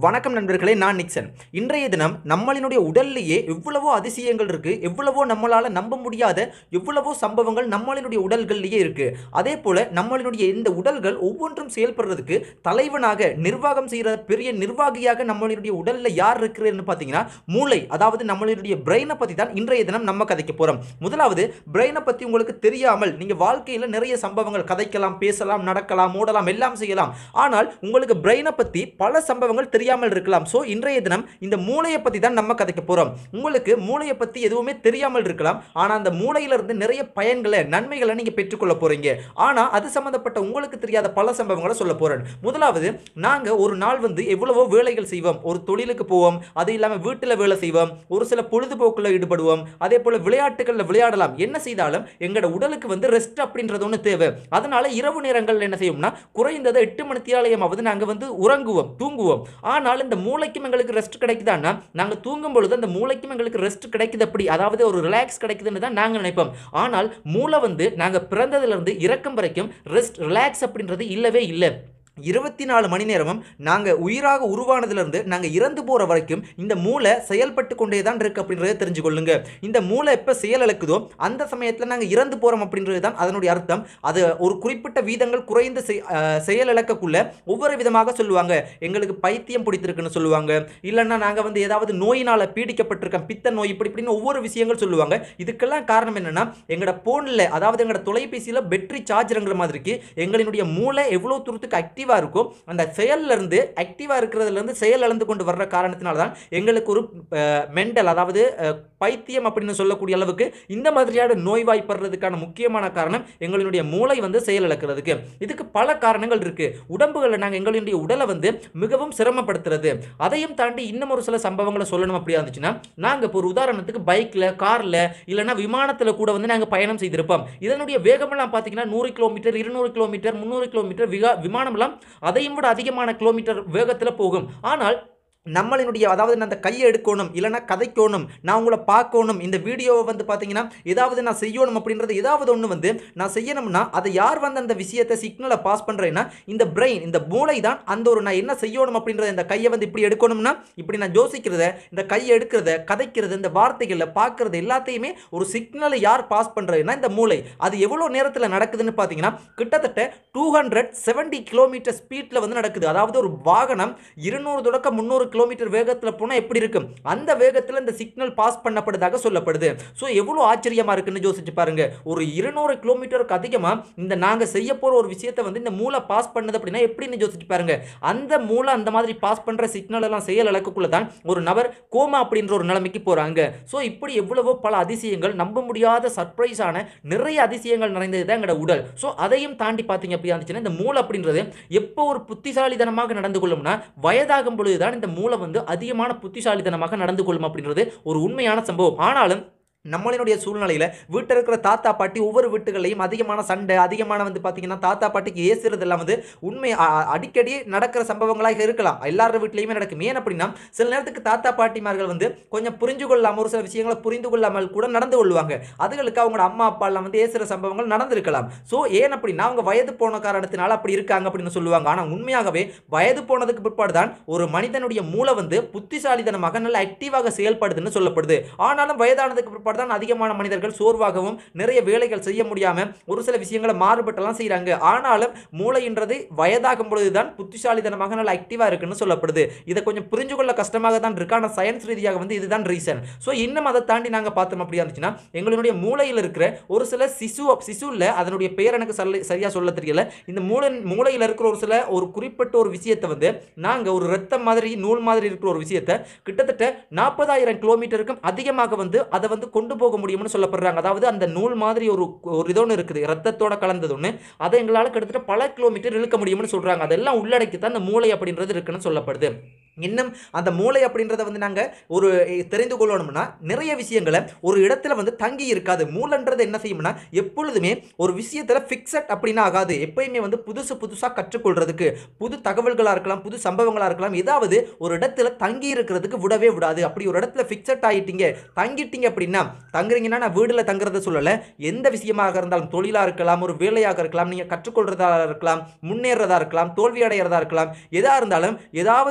வணக்கம் நண்பர்களே நான் நிக்சன் இன்றைய தினம் நம்மளினுடைய உடல்லையே எவ்வளவோ அதிசயங்கள் இருக்கு எவ்வளவோ நம்மளால நம்ப முடியாத எவ்வளவோ சம்பவங்கள் நம்மளினுடைய உடல்கள்லயே இருக்கு அதே போல நம்மளினுடைய இந்த உடல்கள் ஒவ்வொன்றும் செயல்படுறதுக்கு தலைவனாக நிர்வாகம் செய்கிற பெரிய நிர்வாகியாக நம்மளுடைய உடல்ல யார் இருக்கிறன்னு பார்த்தீங்கன்னா மூளை அதாவது நம்மளுடைய பிரெயினை பத்தி தான் இன்றைய தினம் நம்ம கதைக்க போறோம் முதலாவது பிரெயினை பத்தி உங்களுக்கு தெரியாமல் நீங்க வாழ்க்கையில நிறைய சம்பவங்கள் கதைக்கலாம் பேசலாம் நடக்கலாம் ஓடலாம் எல்லாம் செய்யலாம் ஆனால் உங்களுக்கு பிரெயினை பத்தி பல சம்பவங்கள் தெரியாமல் இருக்கலாம் ஸோ இன்றைய தினம் இந்த மூளையை பத்தி தான் நம்ம கதைக்க போறோம் உங்களுக்கு மூளையை பத்தி எதுவுமே தெரியாமல் இருக்கலாம் ஆனா அந்த மூளையில இருந்து நிறைய பயன்களை நன்மைகளை நீங்க பெற்றுக்கொள்ள போறீங்க ஆனா அது சம்பந்தப்பட்ட உங்களுக்கு தெரியாத பல சம்பவங்களை சொல்ல போறேன் முதலாவது நாங்க ஒரு நாள் வந்து எவ்வளவோ வேலைகள் செய்வோம் ஒரு தொழிலுக்கு போவோம் அது இல்லாம வீட்டுல வேலை செய்வோம் ஒரு சில பொழுதுபோக்குல ஈடுபடுவோம் அதே போல விளையாட்டுகள்ல விளையாடலாம் என்ன செய்தாலும் எங்களோட உடலுக்கு வந்து ரெஸ்ட் அப்படின்றது ஒன்று தேவை அதனால இரவு நேரங்கள்ல என்ன செய்வோம்னா குறைந்தது எட்டு மணி தியாலயமாவது நாங்க வந்து உறங்குவோம் தூங்குவோம் ஆனால் இந்த மூளைக்கும் எங்களுக்கு ரெஸ்ட் கிடைக்குதான்னா நாங்க தூங்கும் பொழுது அந்த மூளைக்கும் எங்களுக்கு ரெஸ்ட் கிடைக்குது அப்படி அதாவது ஒரு ரிலாக்ஸ் கிடைக்குதுன்னு தான் நாங்க நினைப்போம் ஆனால் மூளை வந்து நாங்க பிறந்ததுல இருந்து இறக்கம் வரைக்கும் ரெஸ்ட் ரிலாக்ஸ் அப்படின்றது இல்லவே இல்லை இருபத்தி நாலு மணி நேரமும் நாங்கள் உயிராக உருவானதுலேருந்து நாங்கள் இறந்து போகிற வரைக்கும் இந்த மூளை செயல்பட்டு கொண்டே தான் இருக்கு அப்படின்றத தெரிஞ்சுக்கொள்ளுங்க இந்த மூளை எப்போ செயலிழக்குதோ அந்த சமயத்தில் நாங்கள் இறந்து போகிறோம் அப்படின்றது தான் அதனுடைய அர்த்தம் அது ஒரு குறிப்பிட்ட வீதங்கள் குறைந்த செய்- அஹ் செயலிழக்கக்குள்ள ஒவ்வொரு விதமாக சொல்லுவாங்க எங்களுக்கு பைத்தியம் பிடித்திருக்குன்னு சொல்லுவாங்க இல்லைன்னா நாங்கள் வந்து ஏதாவது நோயினால் பீடிக்கப்பட்டிருக்கோம் பித்த நோய் இப்படி இப்படின்னு ஒவ்வொரு விஷயங்கள் சொல்லுவாங்க இதுக்கெல்லாம் காரணம் என்னன்னா எங்களோட ஃபோனில் அதாவது எங்களோட தொலைபேசியில் பேட்டரி சார்ஜ் இறங்குற மாதிரிக்கு எங்களினுடைய மூளை எவ்வளோ தூரத்துக்கு ஆக்டிவாக இருக்கும் அந்த செயல்ல இருந்து ஆக்டிவாக இருக்கிறதுலேருந்து செயல் இழந்து கொண்டு வர்ற காரணத்தினால தான் எங்களுக்கு ஒரு மென்டல் அதாவது அஹ், பைத்தியம் அப்படின்னு சொல்லக்கூடிய அளவுக்கு இந்த மாதிரியான நோய்வாய்ப்படுறதுக்கான முக்கியமான காரணம் எங்களுடைய மூளை வந்து செயலிழக்கிறதுக்கு இதுக்கு பல காரணங்கள் இருக்கு உடம்புகளில் நாங்கள் எங்களுடைய உடலை வந்து மிகவும் சிரமப்படுத்துறது அதையும் தாண்டி இன்னும் ஒரு சில சம்பவங்களை சொல்லணும் அப்படியா இருந்துச்சுன்னா நாங்கள் இப்போ ஒரு உதாரணத்துக்கு பைக்கில் காரில் இல்லைன்னா விமானத்தில் கூட வந்து நாங்கள் பயணம் செய்திருப்போம் இதனுடைய வேகமெல்லாம் பார்த்தீங்கன்னா நூறு கிலோமீட்டர் இருநூறு கிலோமீட்டர் முந்நூறு கிலோமீட்டர் விகா விமானம்லாம் அதையும் விட அதிகமான கிலோமீட்டர் வேகத்தில் போகும் ஆனால் நம்மளினுடைய அதாவது நான் அந்த கையை எடுக்கணும் இல்லைன்னா கதைக்கணும் நான் உங்களை பார்க்கணும் இந்த வீடியோவை வந்து பார்த்தீங்கன்னா ஏதாவது நான் செய்யணும் அப்படின்றது ஏதாவது ஒன்று வந்து நான் செய்யணும்னா அதை யார் வந்து அந்த விஷயத்தை சிக்னலை பாஸ் பண்ணுறேன்னா இந்த பிரெயின் இந்த மூளை தான் அந்த ஒரு நான் என்ன செய்யணும் அப்படின்றத இந்த கையை வந்து இப்படி எடுக்கணும்னா இப்படி நான் யோசிக்கிறத இந்த கையை எடுக்கிறத கதைக்கிறது இந்த வார்த்தைகளில் பார்க்கறது எல்லாத்தையுமே ஒரு சிக்னலை யார் பாஸ் பண்ணுறதுன்னா இந்த மூளை அது எவ்வளோ நேரத்தில் நடக்குதுன்னு பார்த்தீங்கன்னா கிட்டத்தட்ட டூ ஹண்ட்ரட் செவன்டி கிலோமீட்டர் ஸ்பீட்டில் வந்து நடக்குது அதாவது ஒரு வாகனம் இருநூறு தொடக்க முந்நூறு கிலோமீட்டர் வேகத்தில் போனால் எப்படி இருக்கும் அந்த வேகத்தில் இந்த சிக்னல் பாஸ் பண்ணப்படுதாக சொல்லப்படுது ஸோ எவ்வளோ ஆச்சரியமாக இருக்குன்னு யோசிச்சு பாருங்க ஒரு இருநூறு கிலோமீட்டருக்கு அதிகமாக இந்த நாங்கள் செய்ய போகிற ஒரு விஷயத்தை வந்து இந்த மூளை பாஸ் பண்ணுது அப்படின்னா எப்படின்னு யோசிச்சு பாருங்க அந்த மூளை அந்த மாதிரி பாஸ் பண்ணுற சிக்னல் எல்லாம் செயல் இழக்கக்குள்ள தான் ஒரு நபர் கோமா அப்படின்ற ஒரு நிலைமைக்கு போகிறாங்க ஸோ இப்படி எவ்வளவோ பல அதிசயங்கள் நம்ப முடியாத சர்ப்ரைஸான நிறைய அதிசயங்கள் நிறைந்தது தான் எங்களோட உடல் ஸோ அதையும் தாண்டி பார்த்தீங்க அப்படி இருந்துச்சுன்னா இந்த மூளை அப்படின்றது எப்போ ஒரு புத்திசாலித்தனமாக நடந்து கொள்ளும்னா வயதாகும் பொழுது தான் இந்த மூளை வந்து அதிகமான புத்திசாலித்தனமாக நடந்து கொள்ளும் அப்படின்றது ஒரு உண்மையான சம்பவம் ஆனாலும் நம்மளினுடைய சூழ்நிலையில் வீட்டில் இருக்கிற தாத்தா பாட்டி ஒவ்வொரு வீட்டுகளையும் அதிகமான சண்டை அதிகமான வந்து பார்த்தீங்கன்னா தாத்தா பாட்டிக்கு ஏசுறது எல்லாம் வந்து உண்மை அ- அ- அடிக்கடி நடக்கிற சம்பவங்களாக இருக்கலாம் எல்லார் வீட்லையுமே நடக்கும் ஏன் அப்படின்னா சில நேரத்துக்கு தாத்தா பாட்டிமார்கள் வந்து கொஞ்சம் புரிஞ்சு கொள்ளாமல் ஒரு சில விஷயங்களை புரிந்து கொள்ளாமல் கூட நடந்து கொள்வாங்க அதுகளுக்கு அவங்களோட அம்மா அப்பாலாம் வந்து ஏசுகிற சம்பவங்கள் நடந்திருக்கலாம் ஸோ ஏன் அப்படின்னா அவங்க வயது போன காரணத்தினால அப்படி இருக்காங்க அப்படின்னு சொல்லுவாங்க ஆனால் உண்மையாகவே வயது போனதுக்கு பிற்பாடு தான் ஒரு மனிதனுடைய மூளை வந்து புத்திசாலித்தனமாக நல்ல ஆக்டிவாக செயல்படுதுன்னு சொல்லப்படுது ஆனாலும் வயதானதுக்கு பிற்பாடு தான் அதிகமான மனிதர்கள் சோர்வாகவும் நிறைய வேலைகள் செய்ய முடியாம ஒரு சில விஷயங்களை மாறுபட்டெல்லாம் செய்றாங்க ஆனாலும் மூளைன்றது வயதாகும் பொழுதுதான் புத்திசாலித்தனமாக நல்ல ஆக்டிவா இருக்குன்னு சொல்லப்படுது இதை கொஞ்சம் புரிஞ்சு கொள்ள கஷ்டமாக தான் இருக்கு ஆனால் சயின்ஸ் ரீதியாக வந்து இதுதான் ரீசன் ஸோ இன்னும் அதை தாண்டி நாங்கள் பார்த்தோம் அப்படியா இருந்துச்சுன்னா எங்களுடைய மூளையில் இருக்கிற ஒரு சில சிசு சிசுவில் அதனுடைய பெயர் எனக்கு சொல்ல சரியாக சொல்ல தெரியல இந்த மூளை மூளையில் இருக்கிற ஒரு சில ஒரு குறிப்பிட்ட ஒரு விஷயத்தை வந்து நாங்கள் ஒரு ரத்தம் மாதிரி நூல் மாதிரி இருக்கிற ஒரு விஷயத்தை கிட்டத்தட்ட நாற்பதாயிரம் கிலோமீட்டருக்கும் அதிகமாக வந்து அதை வந்து கொண்டு போக முடியும்னு சொல்லப்படுறாங்க அதாவது அந்த நூல் மாதிரி ஒரு ஒரு இது ஒன்று இருக்குது ரத்தத்தோட கலந்தது ஒன்று அதை எங்களால் கிட்டத்தட்ட பல கிலோமீட்டர் இழுக்க முடியும்னு சொல்கிறாங்க அதெல்லாம் உள்ளடக்கி தான் அந்த மூளை அப்படின்றது இருக்குன்னு சொல்லப்படுது இன்னும் அந்த மூளை அப்படின்றத வந்து நாங்கள் ஒரு எ, தெரிந்து கொள்ளணும்னா நிறைய விஷயங்களை ஒரு இடத்துல வந்து தங்கி இருக்காது மூளைன்றது என்ன செய்யும்னா எப்பொழுதுமே ஒரு விஷயத்தில் ஃபிக்ஸட் அப்படின்னு ஆகாது எப்பயுமே வந்து புதுசு புதுசாக கற்றுக்கொள்றதுக்கு புது தகவல்களாக இருக்கலாம் புது சம்பவங்களாக இருக்கலாம் ஏதாவது ஒரு இடத்துல தங்கி இருக்கிறதுக்கு விடவே விடாது அப்படி ஒரு இடத்துல ஃபிக்ஸட் ஆகிட்டீங்க தங்கிட்டீங்க அப்படின்னா தங்குறீங்கன்னா நான் வீட்டில் தங்குறத சொல்லலை எந்த விஷயமாக இருந்தாலும் தொழிலாக இருக்கலாம் ஒரு வேலையாக இருக்கலாம் நீங்கள் கற்றுக்கொள்றதா இருக்கலாம் முன்னேறதா இருக்கலாம் தோல்வி அடைகிறதா இருக்கலாம் எதாக இருந்தாலும் ஏதாவது ஒரு விஷயத்தில்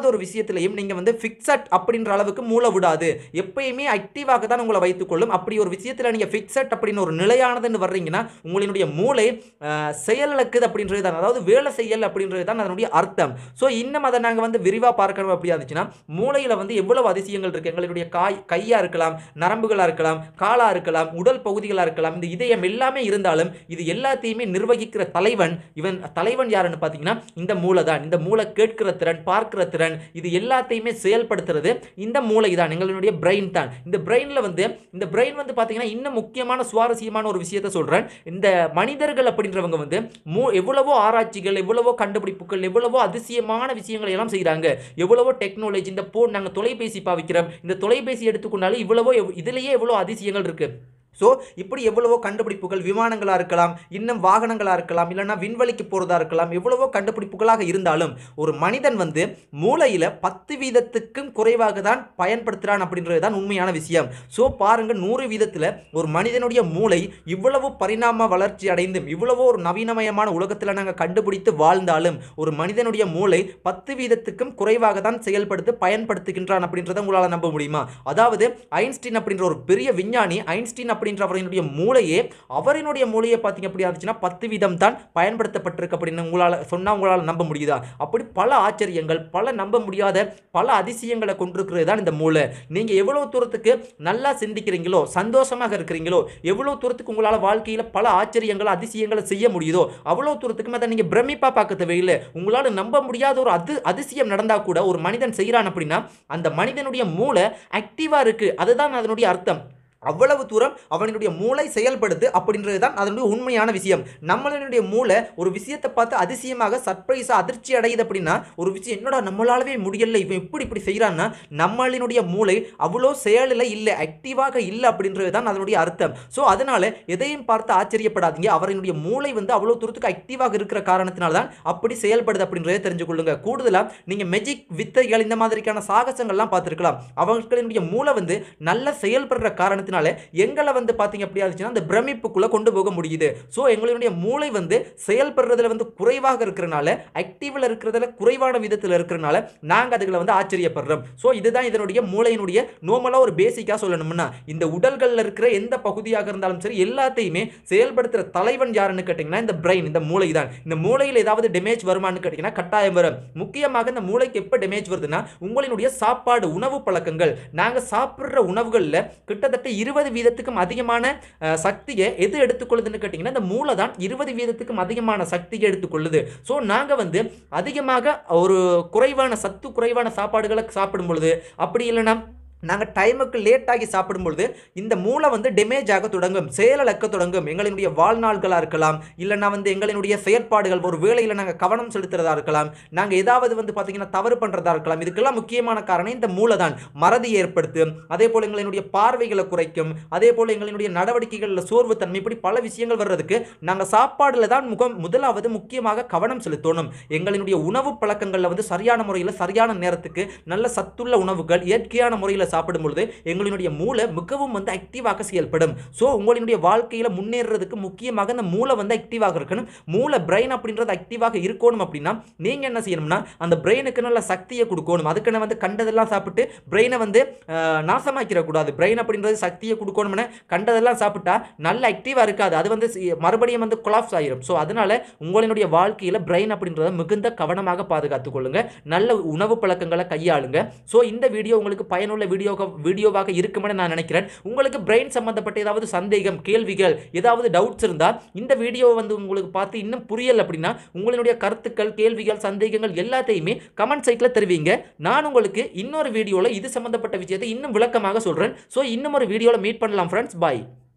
விஷயத்திலையும் நீங்கள் வந்து ஃபிக்ஸட் அப்படின்ற அளவுக்கு மூளை விடாது எப்பயுமே ஆக்டிவாக தான் உங்களை வைத்துக்கொள்ளும் அப்படி ஒரு விஷயத்தில் நீங்கள் ஃபிக்ஸட் அப்படின்னு ஒரு நிலையானதுன்னு வர்றீங்கன்னா உங்களுடைய மூளை அஹ், செயலிழக்குது அப்படின்றது தான் அதாவது வேலை செய்யல் அப்படின்றது தான் அதனுடைய அர்த்தம் ஸோ இன்னும் அதை நாங்கள் வந்து விரிவாக பார்க்கணும் அப்படி இருந்துச்சுன்னா மூளையில் வந்து எவ்வளவு அதிசயங்கள் இருக்குது எங்களுடைய காய் கையாக இருக்கலாம் நரம்புகளாக இருக்கலாம் காலாக இருக்கலாம் உடல் பகுதிகளாக இருக்கலாம் இந்த இதயம் எல்லாமே இருந்தாலும் இது எல்லாத்தையுமே நிர்வகிக்கிற தலைவன் இவன் தலைவன் யாருன்னு பார்த்தீங்கன்னா இந்த மூளை தான் இந்த மூளை கேட்கிற திறன் பார்க்கிற திறன் இது எல்லாத்தையுமே செயல்படுத்துறது இந்த மூளை தான் எங்களுடைய பிரெயின் தான் இந்த பிரெயினில் வந்து இந்த பிரெயின் வந்து பார்த்தீங்கன்னா இன்னும் முக்கியமான சுவாரஸ்யமான ஒரு விஷயத்தை சொல்கிறேன் இந்த மனிதர்கள் அப்படின்றவங்க வந்து மூ எவ்வளவோ ஆராய்ச்சிகள் எவ்வளவோ கண்டுபிடிப்புகள் எவ்வளவோ அதிசயமான விஷயங்களை எல்லாம் செய்கிறாங்க எவ்வளவோ டெக்னாலஜி இந்த போ நாங்கள் தொலைபேசி பாவிக்கிறோம் இந்த தொலைபேசி எடுத்துக்கொண்டாலும் இவ்வளவோ எவ்- இதுலயே எவ்வளோ அதிசயங்கள் இருக்குது ஸோ இப்படி எவ்வளவோ கண்டுபிடிப்புகள் விமானங்களாக இருக்கலாம் இன்னும் வாகனங்களாக இருக்கலாம் இல்லைன்னா விண்வெளிக்கு போகிறதா இருக்கலாம் எவ்வளவோ கண்டுபிடிப்புகளாக இருந்தாலும் ஒரு மனிதன் வந்து மூளையில் பத்து வீதத்துக்கும் குறைவாக தான் பயன்படுத்துகிறான் அப்படின்றது தான் உண்மையான விஷயம் ஸோ பாருங்க நூறு வீதத்தில் ஒரு மனிதனுடைய மூளை இவ்வளவு பரிணாம வளர்ச்சி அடைந்தும் இவ்வளவோ ஒரு நவீனமயமான உலகத்தில் நாங்கள் கண்டுபிடித்து வாழ்ந்தாலும் ஒரு மனிதனுடைய மூளை பத்து வீதத்துக்கும் குறைவாக தான் செயல்படுத்தி பயன்படுத்துகின்றான் அப்படின்றத உங்களால் நம்ப முடியுமா அதாவது ஐன்ஸ்டீன் அப்படின்ற ஒரு பெரிய விஞ்ஞானி ஐன்ஸ்டீன் அப்படின்ற அவரினுடைய மூளையே அவரினுடைய மூளையை பார்த்தீங்க அப்படி இருந்துச்சுன்னா பத்து வீதம் தான் பயன்படுத்தப்பட்டிருக்கு அப்படின்னு உங்களால் சொன்னால் உங்களால் நம்ப முடியுதா அப்படி பல ஆச்சரியங்கள் பல நம்ப முடியாத பல அதிசயங்களை கொண்டிருக்கிறது தான் இந்த மூளை நீங்கள் எவ்வளோ தூரத்துக்கு நல்லா சிந்திக்கிறீங்களோ சந்தோஷமாக இருக்கிறீங்களோ எவ்வளோ தூரத்துக்கு உங்களால் வாழ்க்கையில் பல ஆச்சரியங்கள் அதிசயங்களை செய்ய முடியுதோ அவ்வளோ தூரத்துக்கு அதை நீங்கள் பிரமிப்பாக பார்க்க தேவையில்லை உங்களால் நம்ப முடியாத ஒரு அது அதிசயம் நடந்தால் கூட ஒரு மனிதன் செய்கிறான் அப்படின்னா அந்த மனிதனுடைய மூளை ஆக்டிவாக இருக்குது அதுதான் அதனுடைய அர்த்தம் அவ்வளவு தூரம் அவனுடைய மூளை செயல்படுது அப்படின்றது தான் அதனுடைய உண்மையான விஷயம் நம்மளுடைய மூளை ஒரு விஷயத்தை பார்த்து அதிசயமாக சர்ப்ரைஸாக அதிர்ச்சி அடையுது அப்படின்னா ஒரு விஷயம் என்னடா நம்மளாலவே முடியல இவன் இப்படி இப்படி செய்கிறான்னா நம்மளினுடைய மூளை அவ்வளோ செயலில் இல்லை ஆக்டிவாக இல்லை அப்படின்றது தான் அதனுடைய அர்த்தம் ஸோ அதனால எதையும் பார்த்து ஆச்சரியப்படாதீங்க அவரினுடைய மூளை வந்து அவ்வளோ தூரத்துக்கு ஆக்டிவாக இருக்கிற காரணத்தினால தான் அப்படி செயல்படுது அப்படின்றத தெரிஞ்சு கொள்ளுங்க கூடுதலாக நீங்கள் மெஜிக் வித்தைகள் இந்த மாதிரிக்கான சாகசங்கள்லாம் பார்த்துருக்கலாம் அவர்களுடைய மூளை வந்து நல்ல செயல்படுற காரணத்தினால எங்களை வந்து பார்த்தீங்க அப்படியா இருந்துச்சுன்னா அந்த பிரமிப்புக்குள்ளே கொண்டு போக முடியுது ஸோ எங்களுடைய மூளை வந்து செயல்படுறதுல வந்து குறைவாக இருக்கிறனால ஆக்டிவில் இருக்கிறதுல குறைவான விதத்தில் இருக்கிறனால நாங்கள் அதுகளை வந்து ஆச்சரியப்படுறோம் ஸோ இதுதான் இதனுடைய மூளையினுடைய நோமலாக ஒரு பேசிக்காக சொல்லணும்னா இந்த உடல்களில் இருக்கிற எந்த பகுதியாக இருந்தாலும் சரி எல்லாத்தையுமே செயல்படுத்துகிற தலைவன் யாருன்னு கேட்டிங்கன்னா இந்த பிரெயின் இந்த மூளை தான் இந்த மூளையில் ஏதாவது டேமேஜ் வருமான்னு கேட்டிங்கன்னா கட்டாயம் வரும் முக்கியமாக இந்த மூளைக்கு எப்போ டேமேஜ் வருதுன்னா உங்களினுடைய சாப்பாடு உணவு பழக்கங்கள் நாங்கள் சாப்பிட்ற உணவுகளில் கிட்டத்தட்ட இருபது வீதத்துக்கும் அதிகமான அஹ், சக்தியை எது எடுத்துக்கொள்ளுதுன்னு கேட்டிங்கன்னா இந்த மூளை தான் இருபது வீதத்துக்கும் அதிகமான சக்தியை எடுத்துக்கொள்ளுது ஸோ நாங்கள் வந்து அதிகமாக ஒரு குறைவான சத்து குறைவான சாப்பாடுகளை சாப்பிடும் பொழுது அப்படி இல்லைன்னா நாங்கள் டைமுக்கு லேட் ஆகி சாப்பிடும்பொழுது இந்த மூளை வந்து டேமேஜ் ஆக தொடங்கும் செயலிழக்க தொடங்கும் எங்களினுடைய வாழ்நாள்களாக இருக்கலாம் இல்லைன்னா வந்து எங்களினுடைய செயற்பாடுகள் ஒரு வேலையில் நாங்கள் கவனம் செலுத்துறதா இருக்கலாம் நாங்கள் ஏதாவது வந்து பார்த்தீங்கன்னா தவறு பண்ணுறதா இருக்கலாம் இதுக்கெல்லாம் முக்கியமான காரணம் இந்த மூளை தான் மறதி ஏற்படுத்தும் அதே போல் எங்களினுடைய பார்வைகளை குறைக்கும் அதே போல் எங்களினுடைய நடவடிக்கைகளில் சோர்வுத்தன்மை இப்படி பல விஷயங்கள் வர்றதுக்கு நாங்கள் சாப்பாடில் தான் முகம் முதலாவது முக்கியமாக கவனம் செலுத்தணும் எங்களினுடைய உணவு பழக்கங்களில் வந்து சரியான முறையில் சரியான நேரத்துக்கு நல்ல சத்துள்ள உணவுகள் இயற்கையான முறையில் சாப்பிடும் பொழுது எங்களினுடைய மூளை மிகவும் வந்து ஆக்டிவாக செயல்படும் ஸோ உங்களினுடைய வாழ்க்கையில் முன்னேறதுக்கு முக்கியமாக இந்த மூளை வந்து ஆக்டிவாக இருக்கணும் மூளை பிரெயின் அப்படின்றது ஆக்டிவாக இருக்கணும் அப்படின்னா நீங்கள் என்ன செய்யணும்னா அந்த பிரெயினுக்கு நல்ல சக்தியை கொடுக்கணும் அதுக்குன்னு வந்து கண்டதெல்லாம் சாப்பிட்டு பிரெயினை வந்து ஆஹ், நாசமாக்கிடக்கூடாது பிரெயின் அப்படின்றது சக்தியை கொடுக்கணும்னு கண்டதெல்லாம் சாப்பிட்டா நல்ல ஆக்டிவாக இருக்காது அது வந்து சி- மறுபடியும் வந்து கொலாப்ஸ் ஆயிரும் ஸோ அதனால உங்களினுடைய வாழ்க்கையில் பிரெயின் அப்படின்றத மிகுந்த கவனமாக பாதுகாத்துக் கொள்ளுங்க நல்ல உணவு பழக்கங்களை கையாளுங்க ஸோ இந்த வீடியோ உங்களுக்கு பயனுள்ள வீடியோ வீடியோவாக இருக்குமென்னு நான் நினைக்கிறேன் உங்களுக்கு பிரெயின் சம்பந்தப்பட்ட ஏதாவது சந்தேகம் கேள்விகள் ஏதாவது டவுட்ஸ் இருந்தால் இந்த வீடியோவை வந்து உங்களுக்கு பார்த்து இன்னும் புரியல அப்படின்னா உங்களுடைய கருத்துக்கள் கேள்விகள் சந்தேகங்கள் எல்லாத்தையுமே கமெண்ட் சைட்டில் தெரிவிங்க நான் உங்களுக்கு இன்னொரு வீடியோவில் இது சம்பந்தப்பட்ட விஷயத்தை இன்னும் விளக்கமாக சொல்கிறேன் ஸோ இன்னும் ஒரு வீடியோவில் மீட் பண்ணலாம் ஃப்ரெண்ட்ஸ் பாய்